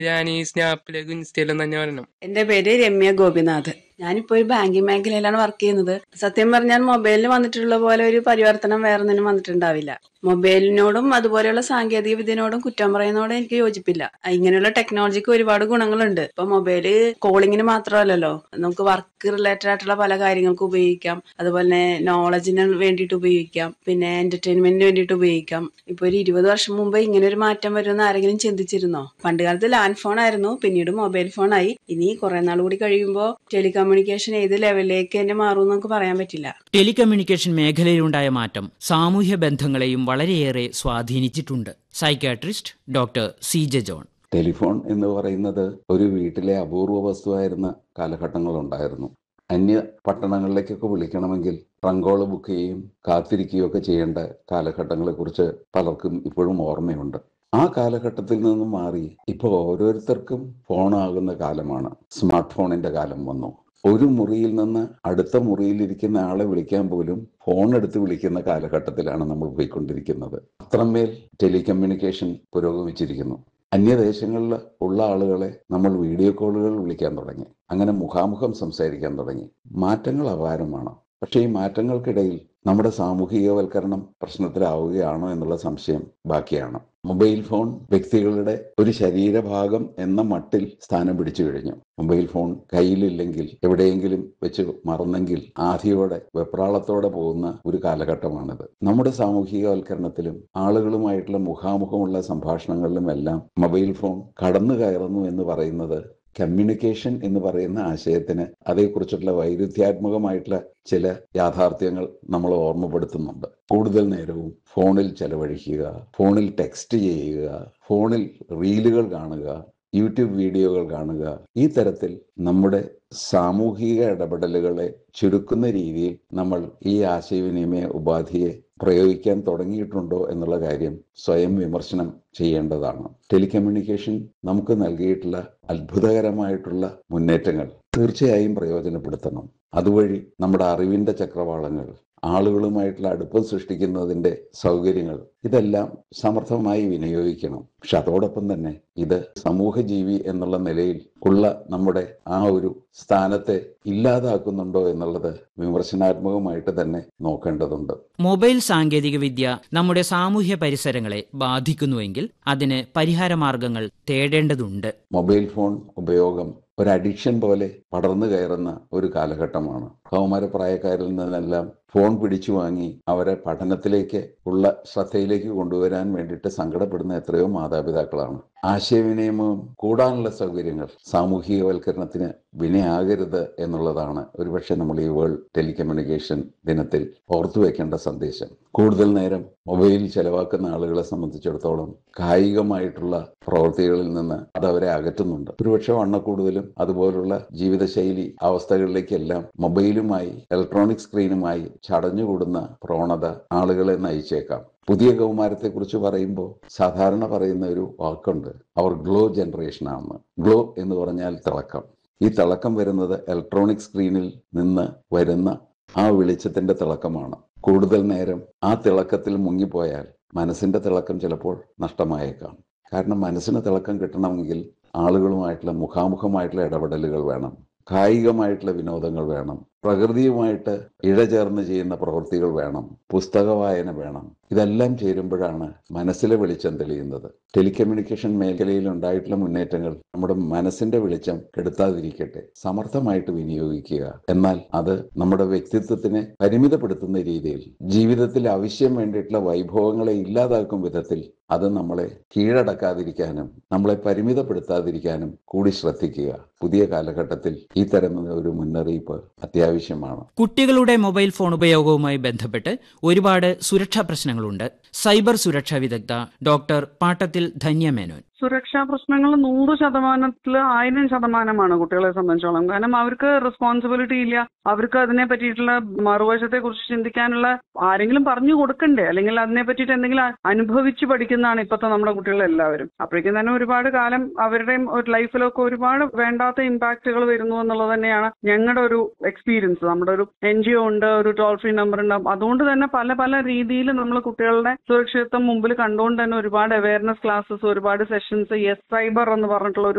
ഞാൻ ഈ സ്നാപ്പിലേക്ക് ഇൻസ്റ്റയിലും തന്നെ വരണം എന്റെ പേര് രമ്യ ഗോപിനാഥ് ഞാനിപ്പോ ഒരു ബാങ്കിങ് മേഖലയിലാണ് വർക്ക് ചെയ്യുന്നത് സത്യം പറഞ്ഞാൽ മൊബൈലിൽ വന്നിട്ടുള്ള പോലെ ഒരു പരിവർത്തനം വേറെ ഒന്നിനും വന്നിട്ടുണ്ടാവില്ല മൊബൈലിനോടും അതുപോലെയുള്ള സാങ്കേതിക വിദ്യനോടും കുറ്റം പറയുന്നതോടെ എനിക്ക് യോജിപ്പില്ല ഇങ്ങനെയുള്ള ടെക്നോളജിക്ക് ഒരുപാട് ഗുണങ്ങളുണ്ട് ഇപ്പൊ മൊബൈല് കോളിങ്ങിന് മാത്രമല്ലല്ലോ നമുക്ക് വർക്ക് റിലേറ്റഡ് ആയിട്ടുള്ള പല കാര്യങ്ങൾക്ക് ഉപയോഗിക്കാം അതുപോലെ തന്നെ നോളജിന് വേണ്ടിയിട്ട് ഉപയോഗിക്കാം പിന്നെ എന്റർടൈൻമെന്റിന് വേണ്ടിയിട്ട് ഉപയോഗിക്കാം ഇപ്പൊ ഒരു ഇരുപത് വർഷം മുമ്പ് ഇങ്ങനെ ഒരു മാറ്റം വരുമെന്ന് ആരെങ്കിലും ചിന്തിച്ചിരുന്നോ പണ്ട് കാലത്ത് ലാൻഡ് ഫോൺ ആയിരുന്നു പിന്നീട് മൊബൈൽ ഫോൺ ആയി ഇനി കുറെ നാൾ കൂടി കഴിയുമ്പോൾ ടെലികമ്മ്യൂണിക്കേഷൻ ഏത് ലെവലിലേക്ക് തന്നെ മാറും നമുക്ക് പറയാൻ പറ്റില്ല ടെലികമ്മ്യൂണിക്കേഷൻ മേഖലയിലുണ്ടായ മാറ്റം സാമൂഹ്യ ബന്ധങ്ങളെയും വളരെയേറെ സ്വാധീനിച്ചിട്ടുണ്ട് psychiatrist doctor C J John telephone എന്ന് പറയുന്നത് ഒരു വീട്ടിലെ അപൂർവ വസ്തുവായിരുന്ന കാലഘട്ടങ്ങളുണ്ടായിരുന്നു അന്യ പട്ടണങ്ങളിലേക്കൊക്കെ വിളിക്കണമെങ്കിൽ ട്രങ്കോള് ബുക്ക് ചെയ്യുകയും കാത്തിരിക്കുകയും ഒക്കെ ചെയ്യേണ്ട കാലഘട്ടങ്ങളെക്കുറിച്ച് പലർക്കും ഇപ്പോഴും ഓർമ്മയുണ്ട് ആ കാലഘട്ടത്തിൽ നിന്നും മാറി ഇപ്പോൾ ഓരോരുത്തർക്കും ഫോണാകുന്ന കാലമാണ് സ്മാർട്ട് ഫോണിന്റെ കാലം വന്നു ഒരു മുറിയിൽ നിന്ന് അടുത്ത മുറിയിലിരിക്കുന്ന ആളെ വിളിക്കാൻ പോലും ഫോൺ എടുത്ത് വിളിക്കുന്ന കാലഘട്ടത്തിലാണ് നമ്മൾ പോയിക്കൊണ്ടിരിക്കുന്നത് അത്രമേൽ ടെലികമ്മ്യൂണിക്കേഷൻ പുരോഗമിച്ചിരിക്കുന്നു അന്യദേശങ്ങളിൽ ഉള്ള ആളുകളെ നമ്മൾ വീഡിയോ കോളുകൾ വിളിക്കാൻ തുടങ്ങി അങ്ങനെ മുഖാമുഖം സംസാരിക്കാൻ തുടങ്ങി മാറ്റങ്ങൾ അപാരമാണ് പക്ഷേ ഈ മാറ്റങ്ങൾക്കിടയിൽ നമ്മുടെ സാമൂഹികവൽക്കരണം പ്രശ്നത്തിലാവുകയാണോ എന്നുള്ള സംശയം ബാക്കിയാണ് മൊബൈൽ ഫോൺ വ്യക്തികളുടെ ഒരു ശരീരഭാഗം എന്ന മട്ടിൽ സ്ഥാനം പിടിച്ചു കഴിഞ്ഞു മൊബൈൽ ഫോൺ കയ്യിലില്ലെങ്കിൽ എവിടെയെങ്കിലും വെച്ച് മറന്നെങ്കിൽ ആധിയോടെ വെപ്രാളത്തോടെ പോകുന്ന ഒരു കാലഘട്ടമാണിത് നമ്മുടെ സാമൂഹികവൽക്കരണത്തിലും ആളുകളുമായിട്ടുള്ള മുഖാമുഖമുള്ള സംഭാഷണങ്ങളിലും എല്ലാം മൊബൈൽ ഫോൺ കടന്നു കയറുന്നു എന്ന് പറയുന്നത് കമ്മ്യൂണിക്കേഷൻ എന്ന് പറയുന്ന ആശയത്തിന് അതേക്കുറിച്ചുള്ള വൈരുദ്ധ്യാത്മകമായിട്ടുള്ള ചില യാഥാർത്ഥ്യങ്ങൾ നമ്മൾ ഓർമ്മപ്പെടുത്തുന്നുണ്ട് കൂടുതൽ നേരവും ഫോണിൽ ചെലവഴിക്കുക ഫോണിൽ ടെക്സ്റ്റ് ചെയ്യുക ഫോണിൽ റീലുകൾ കാണുക യൂട്യൂബ് വീഡിയോകൾ കാണുക ഈ തരത്തിൽ നമ്മുടെ സാമൂഹിക ഇടപെടലുകളെ ചുരുക്കുന്ന രീതിയിൽ നമ്മൾ ഈ ആശയവിനിമയ ഉപാധിയെ പ്രയോഗിക്കാൻ തുടങ്ങിയിട്ടുണ്ടോ എന്നുള്ള കാര്യം സ്വയം വിമർശനം ചെയ്യേണ്ടതാണ് ടെലികമ്മ്യൂണിക്കേഷൻ നമുക്ക് നൽകിയിട്ടുള്ള അത്ഭുതകരമായിട്ടുള്ള മുന്നേറ്റങ്ങൾ തീർച്ചയായും പ്രയോജനപ്പെടുത്തണം അതുവഴി നമ്മുടെ അറിവിന്റെ ചക്രവാളങ്ങൾ ആളുകളുമായിട്ടുള്ള അടുപ്പം സൃഷ്ടിക്കുന്നതിന്റെ സൗകര്യങ്ങൾ ഇതെല്ലാം സമർത്ഥമായി വിനിയോഗിക്കണം പക്ഷെ അതോടൊപ്പം തന്നെ ഇത് സമൂഹജീവി എന്നുള്ള നിലയിൽ ഉള്ള നമ്മുടെ ആ ഒരു സ്ഥാനത്തെ ഇല്ലാതാക്കുന്നുണ്ടോ എന്നുള്ളത് വിമർശനാത്മകമായിട്ട് തന്നെ നോക്കേണ്ടതുണ്ട് മൊബൈൽ സാങ്കേതികവിദ്യ നമ്മുടെ സാമൂഹ്യ പരിസരങ്ങളെ ബാധിക്കുന്നുവെങ്കിൽ അതിന് പരിഹാരമാർഗങ്ങൾ തേടേണ്ടതുണ്ട് മൊബൈൽ ഫോൺ ഉപയോഗം ഒരു അഡിക്ഷൻ പോലെ പടർന്നു കയറുന്ന ഒരു കാലഘട്ടമാണ് കൗമാരപ്രായക്കാരിൽ നിന്നെല്ലാം ഫോൺ പിടിച്ചു വാങ്ങി അവരെ പഠനത്തിലേക്ക് ഉള്ള ശ്രദ്ധയിലേക്ക് കൊണ്ടുവരാൻ വേണ്ടിയിട്ട് സങ്കടപ്പെടുന്ന എത്രയോ മാതാപിതാക്കളാണ് ആശയവിനിയമവും കൂടാനുള്ള സൗകര്യങ്ങൾ സാമൂഹികവൽക്കരണത്തിന് വിനയാകരുത് എന്നുള്ളതാണ് ഒരുപക്ഷെ നമ്മൾ ഈ വേൾഡ് ടെലികമ്മ്യൂണിക്കേഷൻ ദിനത്തിൽ ഓർത്തു വെക്കേണ്ട സന്ദേശം കൂടുതൽ നേരം മൊബൈലിൽ ചെലവാക്കുന്ന ആളുകളെ സംബന്ധിച്ചിടത്തോളം കായികമായിട്ടുള്ള പ്രവൃത്തികളിൽ നിന്ന് അത് അവരെ അകറ്റുന്നുണ്ട് ഒരുപക്ഷെ വണ്ണക്കൂടുതലും അതുപോലുള്ള ജീവിതശൈലി അവസ്ഥകളിലേക്കെല്ലാം മൊബൈലുമായി ഇലക്ട്രോണിക് സ്ക്രീനുമായി ചടഞ്ഞുകൂടുന്ന പ്രവണത ആളുകളെ നയിച്ചേക്കാം പുതിയ കൗമാരത്തെക്കുറിച്ച് പറയുമ്പോൾ സാധാരണ പറയുന്ന ഒരു വാക്കുണ്ട് അവർ ഗ്ലോ ജനറേഷൻ ആണ് ഗ്ലോ എന്ന് പറഞ്ഞാൽ തിളക്കം ഈ തിളക്കം വരുന്നത് ഇലക്ട്രോണിക് സ്ക്രീനിൽ നിന്ന് വരുന്ന ആ വെളിച്ചത്തിന്റെ തിളക്കമാണ് കൂടുതൽ നേരം ആ തിളക്കത്തിൽ മുങ്ങിപ്പോയാൽ മനസ്സിന്റെ തിളക്കം ചിലപ്പോൾ നഷ്ടമായേക്കാം കാരണം മനസ്സിന് തിളക്കം കിട്ടണമെങ്കിൽ ആളുകളുമായിട്ടുള്ള മുഖാമുഖമായിട്ടുള്ള ഇടപെടലുകൾ വേണം കായികമായിട്ടുള്ള വിനോദങ്ങൾ വേണം പ്രകൃതിയുമായിട്ട് ഇഴചേർന്ന് ചെയ്യുന്ന പ്രവൃത്തികൾ വേണം പുസ്തക വായന വേണം ഇതെല്ലാം ചേരുമ്പോഴാണ് മനസ്സിലെ വെളിച്ചം തെളിയുന്നത് ടെലികമ്മ്യൂണിക്കേഷൻ മേഖലയിൽ ഉണ്ടായിട്ടുള്ള മുന്നേറ്റങ്ങൾ നമ്മുടെ മനസ്സിന്റെ വെളിച്ചം കെടുത്താതിരിക്കട്ടെ സമർത്ഥമായിട്ട് വിനിയോഗിക്കുക എന്നാൽ അത് നമ്മുടെ വ്യക്തിത്വത്തിനെ പരിമിതപ്പെടുത്തുന്ന രീതിയിൽ ജീവിതത്തിൽ ആവശ്യം വേണ്ടിയിട്ടുള്ള വൈഭവങ്ങളെ ഇല്ലാതാക്കും വിധത്തിൽ അത് നമ്മളെ കീഴടക്കാതിരിക്കാനും നമ്മളെ പരിമിതപ്പെടുത്താതിരിക്കാനും കൂടി ശ്രദ്ധിക്കുക പുതിയ കാലഘട്ടത്തിൽ ഈ തരം ഒരു മുന്നറിയിപ്പ് അത്യാവശ്യമാണ് കുട്ടികളുടെ മൊബൈൽ ഫോൺ ഉപയോഗവുമായി ബന്ധപ്പെട്ട് ഒരുപാട് സുരക്ഷാ പ്രശ്നങ്ങളുണ്ട് സൈബർ സുരക്ഷാ വിദഗ്ധ ഡോക്ടർ പാട്ടത്തിൽ ധന്യമേനോൻ സുരക്ഷാ പ്രശ്നങ്ങൾ നൂറ് ശതമാനത്തിൽ ആയിരം ശതമാനമാണ് കുട്ടികളെ സംബന്ധിച്ചോളം കാരണം അവർക്ക് റെസ്പോൺസിബിലിറ്റി ഇല്ല അവർക്ക് അതിനെ പറ്റിയിട്ടുള്ള മറുവശത്തെ കുറിച്ച് ചിന്തിക്കാനുള്ള ആരെങ്കിലും പറഞ്ഞു കൊടുക്കണ്ടേ അല്ലെങ്കിൽ അതിനെ പറ്റിയിട്ട് എന്തെങ്കിലും അനുഭവിച്ച് പഠിക്കുന്നതാണ് ഇപ്പോഴത്തെ നമ്മുടെ കുട്ടികളെല്ലാവരും അപ്പോഴേക്കും തന്നെ ഒരുപാട് കാലം അവരുടെയും ഒരു ലൈഫിലൊക്കെ ഒരുപാട് വേണ്ടാത്ത ഇമ്പാക്റ്റുകൾ വരുന്നു എന്നുള്ളത് തന്നെയാണ് ഞങ്ങളുടെ ഒരു എക്സ്പീരിയൻസ് നമ്മുടെ ഒരു എൻ ജി ഒ ഉണ്ട് ഒരു ടോൾ ഫ്രീ നമ്പർ ഉണ്ട് അതുകൊണ്ട് തന്നെ പല പല രീതിയിൽ നമ്മൾ കുട്ടികളുടെ സുരക്ഷിതത്വം മുമ്പിൽ കണ്ടുകൊണ്ട് തന്നെ ഒരുപാട് അവയർനെസ് ക്ലാസ്സസ് ഒരുപാട് സെഷൻ ഓപ്ഷൻസ് യെസ് സൈബർ എന്ന് പറഞ്ഞിട്ടുള്ള ഒരു